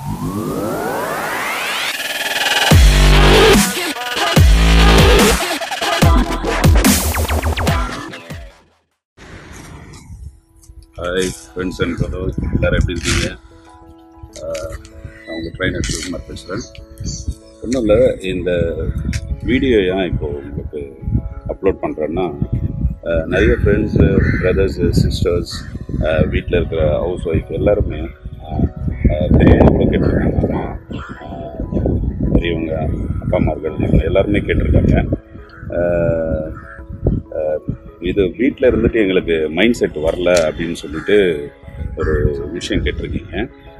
hi friends and brothers எல்லோரும் எப்படி இருக்கீங்க ஆஹ் நான் உங்கள் ட்ரைனர் சிவகுமார் பேசுகிறேன் ஒன்றும் இல்லை இந்த வீடியோ ஏன் இப்போது உங்களுக்கு அப்லோட் பண்ணுறேன்னா ஆஹ் நிறைய ஃப்ரெண்ட்ஸு பிரதர்ஸு சிஸ்டர்ஸ் வீட்டில் இருக்கிற ஹவுஸ் ஒய்ஃப் எல்லாருமே ஆஹ் ஆஹ் பெரியவங்க கூட கேட்டிருக்காங்க அம்மா ஆஹ் பெரியவங்க அப்பா அம்மார்கள் இவங்க எல்லாருமே கேட்டிருக்காங்க ஆஹ் ஆஹ் இது வீட்டில் இருந்துட்டு எங்களுக்கு மைண்ட் செட் வரல அப்படின்னு சொல்லிட்டு ஒரு விஷயம் கேட்டிருக்கீங்க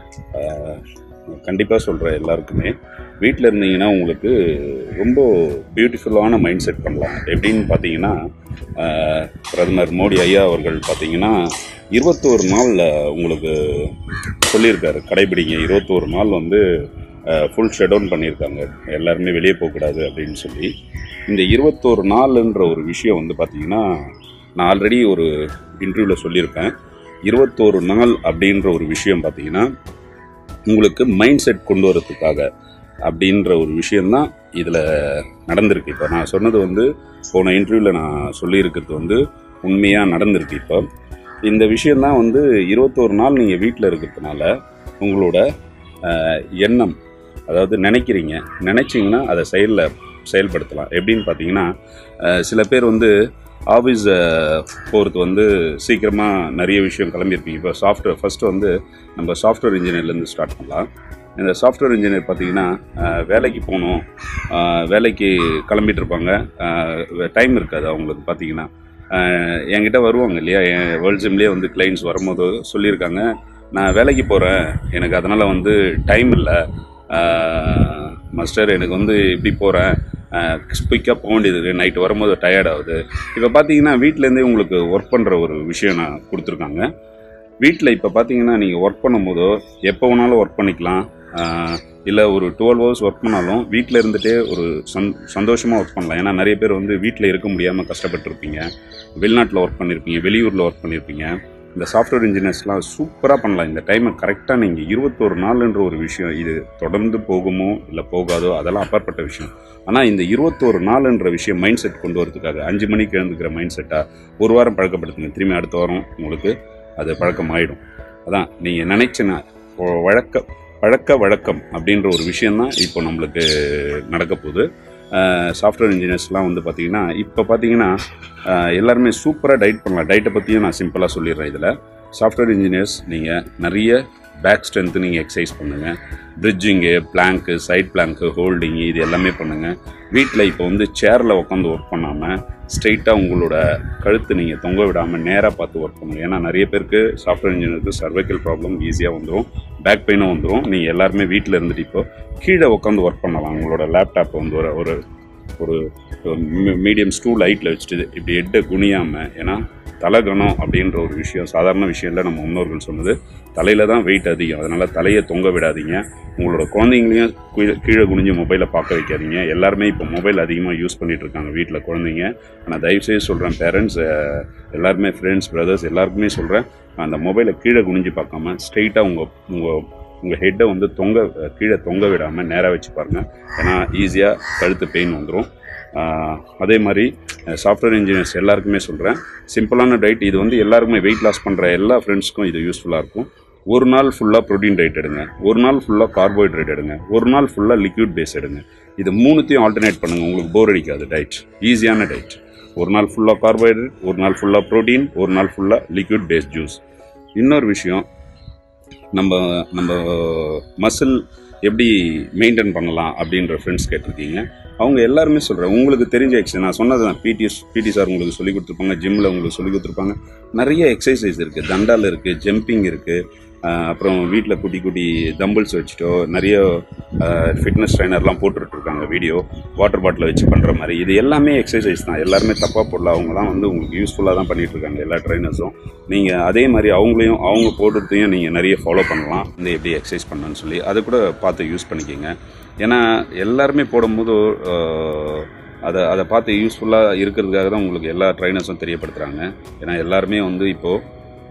கண்டிப்பாக சொல்கிறேன் எல்லாருக்குமே வீட்டில் இருந்தீங்கன்னா உங்களுக்கு ரொம்ப பியூட்டிஃபுல்லான மைண்ட் செட் பண்ணலாம் எப்படின்னு பார்த்தீங்கன்னா ஆஹ் பிரதமர் மோடி ஐயா அவர்கள் பார்த்தீங்கன்னா இருபத்தோரு நாளில் உங்களுக்கு சொல்லியிருக்காரு கடைபிடிங்க இருபத்தோரு நாள் வந்து ஃபுல் ஷெடவுன் பண்ணியிருக்காங்க எல்லாருமே வெளியே போகக்கூடாது அப்படின்னு சொல்லி இந்த இருபத்தோரு நாளுன்ற ஒரு விஷயம் வந்து பார்த்தீங்கன்னா நான் ஆல்ரெடி ஒரு இன்டர்வியூவில் சொல்லியிருப்பேன் இருபத்தோரு நாள் அப்படின்ற ஒரு விஷயம் பார்த்தீங்கன்னா உங்களுக்கு மைண்ட் செட் கொண்டு வரதுக்காக அப்படின்ற ஒரு விஷயந்தான் இதில் நடந்திருக்கு இப்போ நான் சொன்னது வந்து போன இன்டர்வியூவில் நான் சொல்லியிருக்கிறது வந்து உண்மையாக நடந்திருக்கு இப்போ இந்த விஷயந்தான் வந்து இருபத்தோரு நாள் நீங்கள் வீட்டில் இருக்கிறதுனால உங்களோட அஹ், எண்ணம் அதாவது நினைக்கிறீங்க நினைச்சிங்கன்னா அதை செயலில் செயல்படுத்தலாம் எப்படின்னு பார்த்தீங்கன்னா அஹ், சில பேர் வந்து ஆஃபீஸ் போகிறது வந்து சீக்கிரமாக நிறைய விஷயம் கிளம்பியிருப்பீங்க இப்போ சாஃப்ட்வேர் ஃபஸ்ட்டு வந்து நம்ம சாஃப்ட்வேர் இன்ஜினியர்லேருந்து ஸ்டார்ட் பண்ணலாம் இந்த சாஃப்ட்வேர் இன்ஜினியர் பார்த்தீங்கன்னா அஹ், வேலைக்கு போகணும் அஹ், வேலைக்கு கிளம்பிட்டு இருப்பாங்க டைம் இருக்காது அவங்களுக்கு பார்த்தீங்கன்னா அஹ், என்கிட்ட வருவாங்க இல்லையா என் வேர்ல்ட் ஜிம்லேயே வந்து கிளைண்ட்ஸ் வரும்போது சொல்லியிருக்காங்க நான் வேலைக்கு போகிறேன் எனக்கு அதனால் வந்து டைம் இல்லை மாஸ்டர் எனக்கு வந்து இப்படி போகிறேன் குயிக்காக போக வேண்டியது இருக்குது நைட்டு வரும்போது டயர்ட் ஆகுது இப்போ பார்த்தீங்கன்னா வீட்டிலேருந்தே உங்களுக்கு ஒர்க் பண்ணுற ஒரு விஷயம் நான் கொடுத்துருக்காங்க வீட்டில் இப்போ பார்த்தீங்கன்னா நீங்கள் ஒர்க் பண்ணும்போதோ எப்போ வேணாலும் ஒர்க் பண்ணிக்கலாம் இல்லை ஒரு டுவெல் ஹவர்ஸ் ஒர்க் பண்ணாலும் வீட்டில் இருந்துகிட்டே ஒரு சந் சந்தோஷமாக ஒர்க் பண்ணலாம் ஏன்னா நிறைய பேர் வந்து வீட்டில் இருக்க முடியாமல் கஷ்டப்பட்டிருப்பீங்க வெளிநாட்டில் ஒர்க் பண்ணியிருப்பீங்க வெளியூரில் ஒர்க் பண்ணியிருப்பீங்க இந்த சாஃப்ட்வேர் இன்ஜினியர்ஸ்லாம் சூப்பராக பண்ணலாம் இந்த டைமை கரெக்டாக நீங்கள் இருபத்தொரு நாள்ன்ற ஒரு விஷயம் இது தொடர்ந்து போகுமோ இல்லை போகாதோ அதெல்லாம் அப்பாற்பட்ட விஷயம் ஆனால் இந்த இருபத்தோரு நாளுன்ற விஷயம் மைண்ட் செட் கொண்டு வரதுக்காக அஞ்சு மணிக்கு எழுந்துக்கிற மைண்ட் செட்டாக ஒரு வாரம் பழக்கப்படுத்துங்க திரும்பி அடுத்த வாரம் உங்களுக்கு அது பழக்கம் ஆயிடும் அதான் நீங்கள் நினைச்சனா வழக்க பழக்க வழக்கம் அப்படின்ற ஒரு விஷயந்தான் இப்போ நம்மளுக்கு நடக்க போகுது சாஃப்ட்வேர் இன்ஜினியர்ஸ்லாம் வந்து பார்த்தீங்கன்னா இப்போ பார்த்தீங்கன்னா ஆஹ் எல்லாருமே சூப்பராக டைட் பண்ணலாம் டைட்டை பற்றியும் நான் சிம்பிளாக சொல்லிடுறேன் இதில் சாஃப்ட்வேர் இன்ஜினியர்ஸ் நீங்கள் நிறைய பேக் ஸ்ட்ரென்த்து நீங்கள் எக்ஸசைஸ் பண்ணுங்கள் பிரிட்ஜிங்கு பிளாங்க்கு சைட் பிளாங்க்கு ஹோல்டிங்கு இது எல்லாமே பண்ணுங்கள் வீட்டில் இப்போ வந்து சேரில் உட்காந்து ஒர்க் பண்ணாமல் ஸ்ட்ரெயிட்டாக உங்களோட கழுத்து நீங்கள் தொங்க விடாமல் நேராக பார்த்து ஒர்க் பண்ணணும் ஏன்னா நிறைய பேருக்கு சாஃப்ட்வேர் இன்ஜினியருக்கு சர்வைக்கல் ப்ராப்ளம் ஈஸியாக வந்துடும் பேக் பெயினும் வந்துடும் நீங்கள் எல்லாருமே வீட்டில் இருந்துட்டு இப்போ கீழே உட்காந்து ஒர்க் பண்ணலாம் உங்களோட லேப்டாப் வந்து ஒரு ஒரு ஒரு மீடியம் ஸ்டூல் ஹைட்டில் வச்சுட்டு இப்படி எட்டை குனியாமல் ஏன்னா தலகணம் அப்படின்ற ஒரு விஷயம் சாதாரண விஷயம் இல்லை நம்ம முன்னோர்கள் சொன்னது தலையில் தான் வெயிட் அதிகம் அதனால் தலையை தொங்க விடாதீங்க உங்களோட குழந்தைங்களையும் கீழே கீழே குனிஞ்சு மொபைலை பார்க்க வைக்காதீங்க எல்லாருமே இப்போ மொபைல் அதிகமாக யூஸ் பண்ணிட்டு இருக்காங்க வீட்டில் குழந்தைங்க ஆனால் தயவுசெய்து சொல்கிறேன் பேரண்ட்ஸ் எல்லாருமே ஃப்ரெண்ட்ஸ் பிரதர்ஸ் எல்லாருக்குமே சொல்கிறேன் அந்த மொபைலை கீழே குனிஞ்சு பார்க்காம ஸ்ட்ரெயிட்டாக உங்கள் உங்கள் உங்கள் ஹெட்டை வந்து தொங்க கீழே தொங்க விடாமல் நேராக வச்சு பாருங்கள் ஏன்னா ஈஸியாக கழுத்து பெயின் வந்துடும் அதே மாதிரி சாஃப்ட்வேர் இன்ஜினியர்ஸ் எல்லாருக்குமே சொல்கிறேன் சிம்பிளான டயட் இது வந்து எல்லாருக்குமே வெயிட் லாஸ் பண்ணுற எல்லா ஃப்ரெண்ட்ஸ்க்கும் இது யூஸ்ஃபுல்லாக இருக்கும் ஒரு நாள் ஃபுல்லாக ப்ரோட்டீன் டயட் எடுங்க ஒரு நாள் ஃபுல்லாக கார்போஹைட்ரேட் எடுங்க ஒரு நாள் ஃபுல்லாக லிக்விட் பேஸ் எடுங்க இது மூணுத்தையும் ஆல்டர்னேட் பண்ணுங்கள் உங்களுக்கு போர் அடிக்காது டயட் ஈஸியான டயட் ஒரு நாள் ஃபுல்லாக கார்போஹைட்ரேட் ஒரு நாள் ஃபுல்லாக ப்ரோட்டீன் ஒரு நாள் ஃபுல்லாக லிக்விட் பேஸ் ஜூஸ் இன்னொரு விஷயம் நம்ம நம்ம மசில் எப்படி மெயின்டைன் பண்ணலாம் அப்படின்ற ஃப்ரெண்ட்ஸ் கேட்டிருக்கீங்க அவங்க எல்லாருமே சொல்கிறேன் உங்களுக்கு தெரிஞ்ச எக்ஸசைஸ் நான் சொன்னது தான் பிடி பிடி சார் உங்களுக்கு சொல்லி கொடுத்துருப்பாங்க ஜிம்மில் உங்களுக்கு சொல்லி கொடுத்துருப்பாங்க நிறைய எக்ஸசைஸ் இருக்குது தண்டால் இருக்குது ஜம்பிங் இருக்குது அப்புறம் வீட்டில் குட்டி குட்டி தம்பிள்ஸ் வச்சுட்டோ நிறைய ஃபிட்னஸ் ட்ரைனர்லாம் போட்டுட்ருக்காங்க வீடியோ வாட்டர் பாட்டில் வச்சு பண்ணுற மாதிரி இது எல்லாமே எக்ஸசைஸ் தான் எல்லாருமே தப்பாக போடல அவங்கலாம் வந்து உங்களுக்கு யூஸ்ஃபுல்லாக தான் பண்ணிட்டு இருக்காங்க எல்லா ட்ரைனர்ஸும் நீங்கள் அதே மாதிரி அவங்களையும் அவங்க போடுறதையும் நீங்கள் நிறைய ஃபாலோ பண்ணலாம் இந்த எப்படி எக்ஸசைஸ் பண்ணணும்னு சொல்லி அதை கூட பார்த்து யூஸ் பண்ணிக்கோங்க ஏன்னா எல்லாருமே போடும்போது ஆஹ், அதை அதை பார்த்து யூஸ்ஃபுல்லாக இருக்கிறதுக்காக தான் உங்களுக்கு எல்லா ட்ரைனர்ஸும் தெரியப்படுத்துகிறாங்க ஏன்னா எல்லாருமே வந்து இப்போது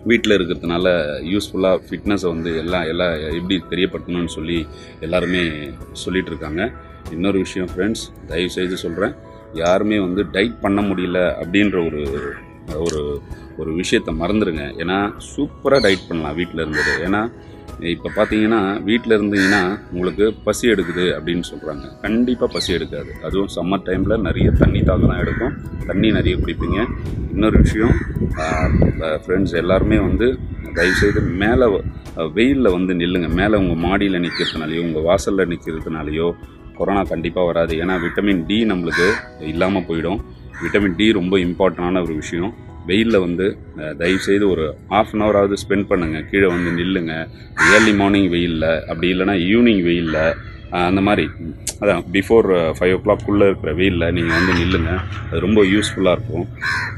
வீட்டில் இருக்கிறதுனால யூஸ்ஃபுல்லாக ஃபிட்னஸை வந்து எல்லாம் எல்லாம் எப்படி தெரியப்படுத்தணும்னு சொல்லி எல்லாருமே சொல்லிட்டு இருக்காங்க இன்னொரு விஷயம் ஃப்ரெண்ட்ஸ் தயவு செய்து சொல்கிறேன் யாருமே வந்து டைட் பண்ண முடியல அப்படின்ற ஒரு ஒரு ஒரு விஷயத்தை மறந்துடுங்க ஏன்னா சூப்பராக டைட் பண்ணலாம் வீட்டில் இருந்தது ஏன்னா இப்போ பார்த்தீங்கன்னா வீட்டில் இருந்தீங்கன்னா உங்களுக்கு பசி எடுக்குது அப்படின்னு சொல்கிறாங்க கண்டிப்பாக பசி எடுக்காது அதுவும் சம்மர் டைமில் நிறைய தண்ணி தாகம் எடுக்கும் தண்ணி நிறைய குடிப்பீங்க இன்னொரு விஷயம் ஃப்ரெண்ட்ஸ் எல்லாருமே வந்து தயவுசெய்து மேலே வெயிலில் வந்து நில்லுங்க மேலே உங்கள் மாடியில் நிற்கிறதுனாலையோ உங்கள் வாசலில் நிற்கிறதுனாலையோ கொரோனா கண்டிப்பாக வராது ஏன்னா விட்டமின் டி நம்மளுக்கு இல்லாமல் போயிடும் விட்டமின் டி ரொம்ப இம்பார்ட்டண்டான ஒரு விஷயம் வெயிலில் வந்து அஹ், தயவுசெய்து ஒரு ஆஃப் அன் ஹவராவது ஸ்பெண்ட் பண்ணுங்கள் கீழே வந்து நில்லுங்க ஏர்லி மார்னிங் வெயிலில் அப்படி இல்லைன்னா ஈவினிங் வெயிலில் அந்த மாதிரி அதான் பிஃபோர் ஃபைவ் ஓ கிளாக்குள்ளே இருக்கிற வெயிலில் நீங்கள் வந்து நில்லுங்க அது ரொம்ப யூஸ்ஃபுல்லாக இருக்கும்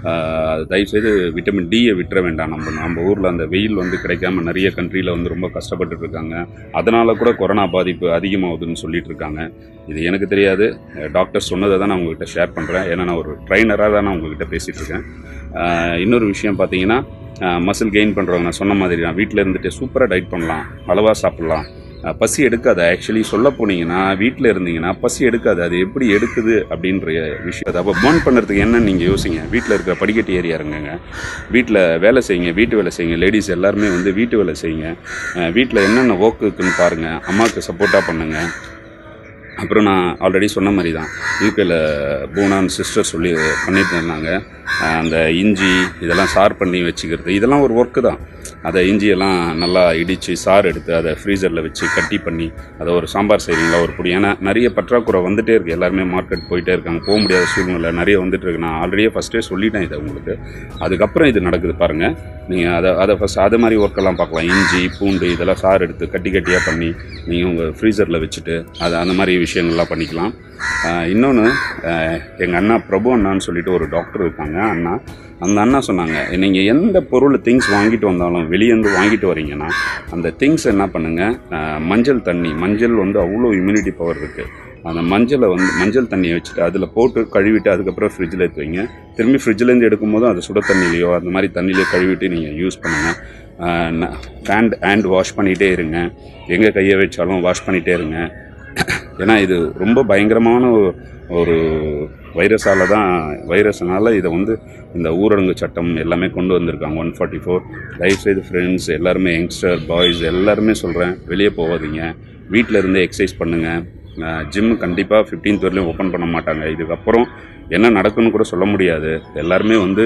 ஆஹ் தயவுசெய்து விட்டமின் டியை விட்டுற வேண்டாம் நம்ம நம்ம ஊரில் அந்த வெயில் வந்து கிடைக்காம நிறைய கண்ட்ரியில் வந்து ரொம்ப கஷ்டப்பட்டுட்டு இருக்காங்க அதனால கூட கொரோனா பாதிப்பு அதிகமாகுதுன்னு சொல்லிட்டு இருக்காங்க இது எனக்கு தெரியாது டாக்டர் சொன்னதை தான் நான் உங்ககிட்ட ஷேர் பண்ணுறேன் ஏன்னா நான் ஒரு ட்ரைனராக தான் நான் உங்ககிட்ட பேசிகிட்டு இருக்கேன் ஆஹ் இன்னொரு விஷயம் பார்த்தீங்கன்னா மசில் கெயின் பண்ணுறவங்க நான் சொன்ன மாதிரி தான் வீட்டில் இருந்துட்டு சூப்பராக டைட் பண்ணலாம் அளவாக சாப்பிட்லாம் அஹ் பசி எடுக்காது ஆக்சுவலி சொல்ல போனீங்கன்னா வீட்டில் இருந்தீங்கன்னா பசி எடுக்காது அது எப்படி எடுக்குது அப்படின்ற விஷயம் அப்போ பேர்ன் பண்ணுறதுக்கு என்னன்னு நீங்கள் யோசிங்க வீட்டில் இருக்கிற படிக்கட்டு ஏரியா இருங்கங்க வீட்டில் வேலை செய்யுங்க வீட்டு வேலை செய்யுங்க லேடிஸ் எல்லாருமே வந்து வீட்டு வேலை செய்யுங்க வீட்டில் என்னென்ன ஒர்க் இருக்குன்னு பாருங்கள் அம்மாவுக்கு சப்போர்ட்டாக பண்ணுங்கள் அப்புறம் நான் ஆல்ரெடி சொன்ன மாதிரி தான் யூகேல பூனான் சிஸ்டர் சொல்லி பண்ணிட்டு இருந்தாங்க அஹ் அந்த இஞ்சி இதெல்லாம் சார் பண்ணி வச்சுக்கிறது இதெல்லாம் ஒரு ஒர்க்கு தான் அதை இஞ்சியெல்லாம் நல்லா இடித்து சாறு எடுத்து அதை ஃப்ரீசரில் வச்சு கட்டி பண்ணி அதை ஒரு சாம்பார் செய்வீங்களா ஒரு பொடி ஏன்னா நிறைய பற்றாக்குறை வந்துட்டே இருக்குது எல்லாருமே மார்க்கெட் போயிட்டே இருக்காங்க போக முடியாத சூழ்நிலை நிறைய வந்துட்டு இருக்கு நான் ஆல்ரெடியே ஃபஸ்ட்டே சொல்லிட்டேன் இதை உங்களுக்கு அதுக்கப்புறம் இது நடக்குது பாருங்கள் நீங்கள் அதை அதை ஃபஸ்ட் அது மாதிரி ஒர்க்கெல்லாம் பார்க்கலாம் இஞ்சி பூண்டு இதெல்லாம் சாறு எடுத்து கட்டி கட்டியாக பண்ணி நீங்கள் உங்கள் ஃப்ரீசரில் வச்சுட்டு அதை அந்த மாதிரி விஷயங்கள்லாம் பண்ணிக்கலாம் இன்னொன்று எங்கள் அண்ணா பிரபு அண்ணான்னு சொல்லிட்டு ஒரு டாக்டர் இருக்காங்க அண்ணா அந்த அண்ணா சொன்னாங்க நீங்கள் எந்த பொருள் திங்ஸ் வாங்கிட்டு வந்தாலும் வெளியேருந்து வாங்கிட்டு வரீங்கன்னா அந்த திங்ஸ் என்ன பண்ணுங்கள் மஞ்சள் தண்ணி மஞ்சள் வந்து அவ்வளோ இம்யூனிட்டி பவர் இருக்குது அந்த மஞ்சளை வந்து மஞ்சள் தண்ணியை வச்சுட்டு அதில் போட்டு கழுவிட்டு அதுக்கப்புறம் ஃப்ரிட்ஜில் எடுத்து வைங்க திரும்பி ஃப்ரிட்ஜிலேருந்து எடுக்கும்போது அது சுட தண்ணிலையோ அந்த மாதிரி தண்ணியிலையோ கழுவிட்டு நீங்கள் யூஸ் பண்ணுங்கள் ஹேண்ட் ஹேண்ட் வாஷ் பண்ணிகிட்டே இருங்க எங்கே கையை வச்சாலும் வாஷ் பண்ணிகிட்டே இருங்க ஏன்னா இது ரொம்ப பயங்கரமான ஒரு- ஒரு வைரஸால் தான் வைரஸ்னால இதை வந்து இந்த ஊரடங்கு சட்டம் எல்லாமே கொண்டு வந்திருக்காங்க ஒன் ஃபார்ட்டி ஃபோர் தயவுசெய்து ஃப்ரெண்ட்ஸ் எல்லாருமே யங்ஸ்டர் பாய்ஸ் எல்லாருமே சொல்கிறேன் வெளியே போகாதீங்க வீட்டில் இருந்தே எக்ஸசைஸ் பண்ணுங்கள் ஜிம் கண்டிப்பாக 15th வரலையும் ஓப்பன் பண்ண மாட்டாங்க இதுக்கப்புறம் என்ன நடக்குன்னு கூட சொல்ல முடியாது எல்லாருமே வந்து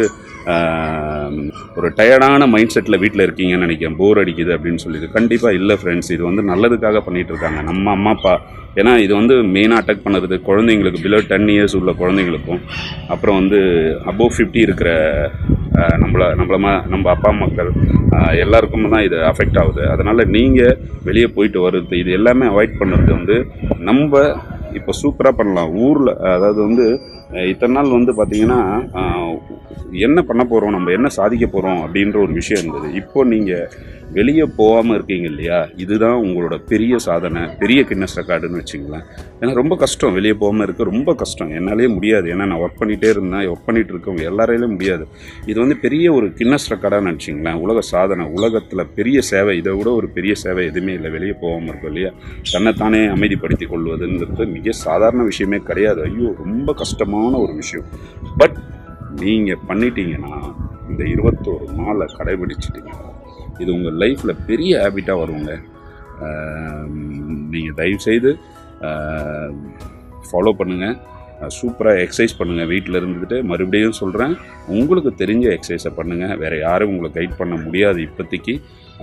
ஆஹ், ஒரு டயர்டான மைண்ட் செட்டில் வீட்டில் இருக்கீங்கன்னு நினைக்கிறேன் போர் அடிக்குது அப்படின்னு சொல்லிட்டு கண்டிப்பாக இல்லை ஃப்ரெண்ட்ஸ் இது வந்து நல்லதுக்காக பண்ணிட்டு இருக்காங்க நம்ம அம்மா அப்பா ஏன்னா இது வந்து மெயினாக அட்டாக் பண்ணுறது குழந்தைங்களுக்கு பிலோ டென் இயர்ஸ் உள்ள குழந்தைங்களுக்கும் அப்புறம் வந்து அபோவ் ஃபிஃப்டி இருக்கிற ஆஹ், நம்மள நம்மள மா- நம்ம அப்பா மக்கள் ஆஹ், எல்லாருக்கும் தான் இது அஃபெக்ட் ஆகுது அதனால் நீங்கள் வெளியே போயிட்டு வர்றது இது எல்லாமே அவாய்ட் பண்ணுறது வந்து நம்ம இப்போ சூப்பராக பண்ணலாம் ஊரில் அதாவது வந்து அஹ், இத்தனை நாள் வந்து பார்த்திங்கன்னா ஆஹ், என்ன பண்ண போகிறோம் நம்ம என்ன சாதிக்க போகிறோம் அப்படின்ற ஒரு விஷயம் இருந்தது இப்போ நீங்கள் வெளியே போகாமல் இருக்கீங்க இல்லையா இதுதான் உங்களோட பெரிய சாதனை பெரிய கின்னஸ் ரெக்கார்டுன்னு வச்சுங்களேன் ஏன்னா ரொம்ப கஷ்டம் வெளியே போகாமல் இருக்க ரொம்ப கஷ்டம் என்னாலே முடியாது ஏன்னா நான் ஒர்க் பண்ணிகிட்டே இருந்தேன் ஒர்க் பண்ணிகிட்டு இருக்கவங்க எல்லாராலையும் முடியாது இது வந்து பெரிய ஒரு கின்னஸ் ரெக்கார்டாக நினச்சிங்களேன் உலக சாதனை உலகத்தில் பெரிய சேவை இதை விட ஒரு பெரிய சேவை எதுவுமே இல்லை வெளியே போகாமல் இருக்கும் இல்லையா தன்னைத்தானே அமைதிப்படுத்தி கொள்வதுங்கிறது மிக சாதாரண விஷயமே கிடையாது ஐயோ ரொம்ப கஷ்டமான ஒரு விஷயம் பட் நீங்கள் பண்ணிட்டீங்கன்னா இந்த இருபத்தோரு நாளை கடைபிடிச்சிட்டிங்கன்னா இது உங்கள் லைஃப்பில் பெரிய ஹேபிட்டாக வருங்க நீங்கள் தயவுசெய்து ஃபாலோ பண்ணுங்கள் சூப்பராக எக்ஸசைஸ் பண்ணுங்கள் வீட்டில் இருந்துட்டு மறுபடியும் சொல்கிறேன் உங்களுக்கு தெரிஞ்ச எக்ஸசைஸை பண்ணுங்கள் வேறு யாரும் உங்களை கைட் பண்ண முடியாது இப்போதைக்கு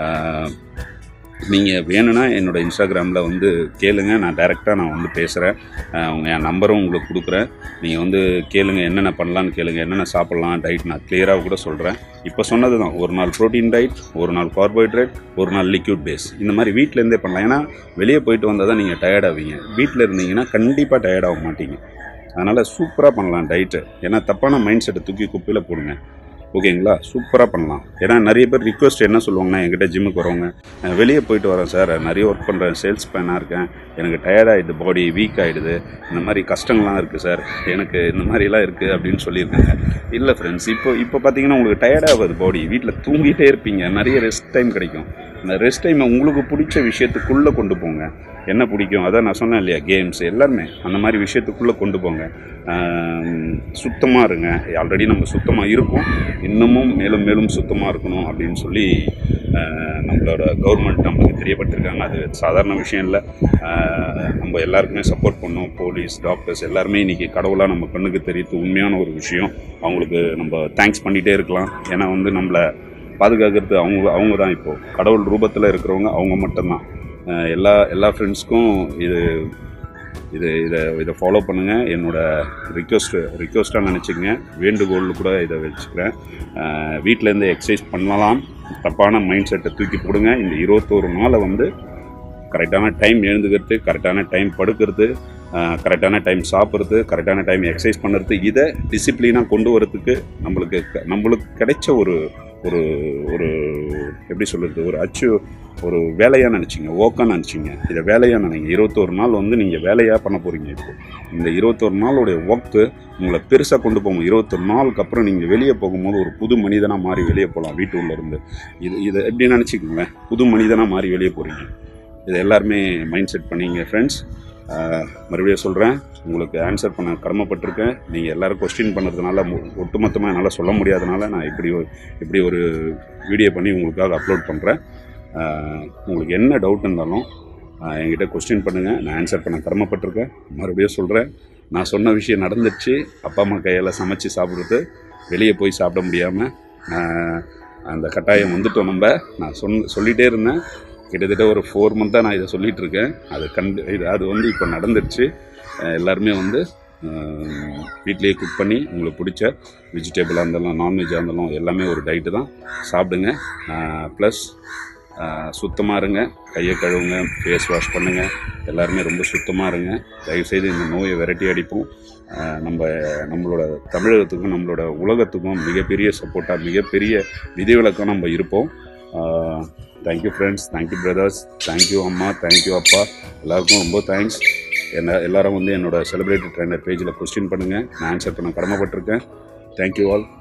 நீங்கள் வேணும்னா என்னோடய இன்ஸ்டாகிராமில் வந்து கேளுங்க நான் டைரெக்டாக நான் வந்து பேசுகிறேன் அவங்க என் நம்பரும் உங்களுக்கு கொடுக்குறேன் நீங்கள் வந்து கேளுங்க என்னென்ன பண்ணலான்னு கேளுங்க என்னென்ன சாப்பிட்லாம் டயட் நான் கிளியராக கூட சொல்கிறேன் இப்போ சொன்னது தான் ஒரு நாள் ப்ரோட்டீன் டயட் ஒரு நாள் கார்போஹைட்ரேட் ஒரு நாள் லிக்யூட் பேஸ் இந்த மாதிரி வீட்டிலேருந்தே பண்ணலாம் ஏன்னா வெளியே போயிட்டு வந்தால் தான் நீங்கள் டயர்ட் ஆவீங்க வீட்டில் இருந்தீங்கன்னா கண்டிப்பாக டயர்ட் ஆக மாட்டீங்க அதனால் சூப்பராக பண்ணலாம் டயட்டு ஏன்னா தப்பான மைண்ட் செட்டை தூக்கி குப்பையில் போடுங்க ஓகேங்களா சூப்பராக பண்ணலாம் ஏன்னா நிறைய பேர் ரிக்வெஸ்ட் என்ன சொல்லுவாங்கன்னா என்கிட்ட ஜிம்முக்கு வரவங்க "நான் வெளியே போயிட்டு வரேன் சார் நிறைய ஒர்க் பண்ணுறேன் சேல்ஸ் மேனாக இருக்கேன் எனக்கு டயர்ட் ஆகிடுது பாடி வீக் ஆகிடுது இந்த மாதிரி கஷ்டங்கள்லாம் இருக்குது சார் எனக்கு இந்த மாதிரிலாம் இருக்குது அப்படின்னு சொல்லியிருக்காங்க இல்லை ஃப்ரெண்ட்ஸ் இப்போ இப்போ பார்த்தீங்கன்னா உங்களுக்கு டயர்ட் ஆகாது பாடி வீட்டில் தூங்கிட்டே இருப்பீங்க நிறைய ரெஸ்ட் டைம் கிடைக்கும் இந்த ரெஸ்ட் டைமை உங்களுக்கு பிடிச்ச விஷயத்துக்குள்ளே கொண்டு போங்க என்ன பிடிக்கும் அதான் நான் சொன்னேன் இல்லையா கேம்ஸ் எல்லாருமே அந்த மாதிரி விஷயத்துக்குள்ளே கொண்டு போங்க சுத்தமாக இருங்க ஆல்ரெடி நம்ம சுத்தமாக இருக்கோம் இன்னமும் மேலும் மேலும் சுத்தமாக இருக்கணும் அப்படின்னு சொல்லி ஆஹ், நம்மளோட கவர்மெண்ட் நமக்கு தெரியப்பட்டிருக்காங்க அது சாதாரண விஷயம் இல்லை ஆஹ், நம்ம எல்லாருக்குமே சப்போர்ட் பண்ணோம் போலீஸ் டாக்டர்ஸ் எல்லாருமே இன்றைக்கி கடவுளாக நம்ம கண்ணுக்கு தெரியுது உண்மையான ஒரு விஷயம் அவங்களுக்கு நம்ம தேங்க்ஸ் பண்ணிகிட்டே இருக்கலாம் ஏன்னா வந்து நம்மளை பாதுகாக்கிறது அவங்க அவங்க தான் இப்போது கடவுள் ரூபத்தில் இருக்கிறவங்க அவங்க மட்டும்தான் அஹ் எல்லா எல்லா ஃப்ரெண்ட்ஸ்க்கும் இது இது இதை இதை ஃபாலோ பண்ணுங்கள் என்னோட ரிக்வெஸ்ட்டு ரிக்வெஸ்ட்டாக நினச்சிக்கங்க வேண்டுகோள் கூட இதை வச்சுக்கிறேன் வீட்டிலேருந்து எக்ஸசைஸ் பண்ணலாம் தப்பான மைண்ட் செட்டை தூக்கி போடுங்க இந்த இருபத்தோரு நாளை வந்து கரெக்டான டைம் எழுந்துக்கிறது கரெக்டான டைம் படுக்கிறது கரெக்டான டைம் சாப்பிட்றது கரெக்டான டைம் எக்ஸசைஸ் பண்ணுறது இதை டிசிப்ளினாக கொண்டு வரதுக்கு நம்மளுக்கு க- நம்மளுக்கு கிடைச்ச ஒரு ஒரு ஒரு எப்படி சொல்கிறது ஒரு அச்சு ஒரு வேலையாக நினச்சிங்க ஓக்கான்னு நினச்சிங்க இதை வேலையாக நினைங்க இருபத்தோரு நாள் வந்து நீங்கள் வேலையாக பண்ண போகிறீங்க இப்போ இந்த இருபத்தோரு நாளுடைய ஒர்க்கு உங்களை பெருசாக கொண்டு போகும் இருபத்தொரு நாளுக்கு அப்புறம் நீங்கள் வெளியே போகும்போது ஒரு புது மனிதனாக மாறி வெளியே போகலாம் வீட்டு உள்ள இருந்து இது இதை எப்படி நினச்சிக்கோங்களேன் புது மனிதனாக மாறி வெளியே போகிறீங்க இதை எல்லாருமே மைண்ட் செட் பண்ணீங்க ஃப்ரெண்ட்ஸ் மறுபடியும் சொல்கிறேன் உங்களுக்கு ஆன்சர் பண்ண கடமைப்பட்டிருக்கேன் நீங்கள் எல்லோரும் கொஸ்டின் பண்ணுறதுனால ஒட்டுமொத்தமாக என்னால் சொல்ல முடியாதனால நான் இப்படி ஒரு இப்படி ஒரு வீடியோ பண்ணி உங்களுக்காக அப்லோட் பண்ணுறேன் உங்களுக்கு என்ன டவுட் இருந்தாலும் ஆஹ் என்கிட்ட கொஸ்டின் பண்ணுங்கள் நான் ஆன்சர் பண்ண கடமைப்பட்டிருக்கேன் மறுபடியும் சொல்கிறேன் நான் சொன்ன விஷயம் நடந்துச்சு அப்பா அம்மா கையால் சமைச்சு சாப்பிட்றது வெளியே போய் சாப்பிட முடியாமல் அந்த கட்டாயம் வந்துட்டோம் நம்ம நான் சொன்ன சொல்லிகிட்டே இருந்தேன் கிட்டத்தட்ட ஒரு ஃபோர் மந்த்தாக நான் இதை சொல்லிகிட்டு இருக்கேன் அது கண்டு இது அது வந்து இப்போ நடந்துருச்சு அஹ் எல்லாருமே வந்து அஹ் வீட்டிலேயே குக் பண்ணி உங்களுக்கு பிடிச்ச வெஜிடபிளாக இருந்தாலும் நான்வெஜ்ஜாக இருந்தாலும் எல்லாமே ஒரு டயட்டு தான் சாப்பிடுங்க ப்ளஸ் சுத்தமாக இருங்க கையை கழுவுங்க ஃபேஸ் வாஷ் பண்ணுங்கள் எல்லாருமே ரொம்ப சுத்தமாக இருங்க தயவுசெய்து இந்த நோயை விரட்டி அடிப்போம் அஹ் நம்ம நம்மளோட தமிழகத்துக்கும் நம்மளோட உலகத்துக்கும் மிகப்பெரிய சப்போர்ட்டாக மிகப்பெரிய விதிவிலக்கம் நம்ம இருப்போம் thank you friends thank you brothers thank you அம்மா தேங்க்யூ அப்பா எல்லாருக்கும் ரொம்ப தேங்க்ஸ் என்ன எல்லாரும் வந்து என்னோட செலிப்ரேட்டட் ட்ரைனர் பேஜில் கொஸ்டின் பண்ணுங்கள் நான் ஆன்சர் பண்ண கடமைப்பட்டிருக்கேன் தேங்க்யூ ஆல்